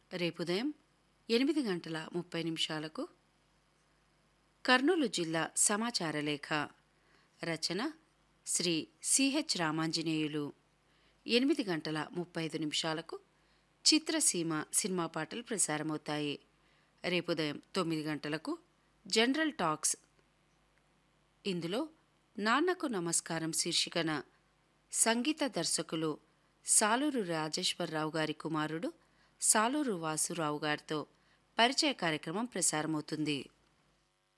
రేపు ఉదయం ఎనిమిది గంటల ముప్పై నిమిషాలకు కర్నూలు జిల్లా సమాచార లేఖ రచన శ్రీ సిహెచ్ రామాంజనేయులు ఎనిమిది గంటల ముప్పై ఐదు నిమిషాలకు చిత్రసీమ సినిమా పాటలు ప్రసారమవుతాయి రేపు ఉదయం తొమ్మిది గంటలకు జనరల్ టాక్స్ ఇందులో నాన్నకు నమస్కారం శీర్షికన సంగీత దర్శకులు సాలూరు రాజేశ్వరరావు గారి కుమారుడు సాలూరు వాసురావు గారితో పరిచయ కార్యక్రమం ప్రసారమవుతుంది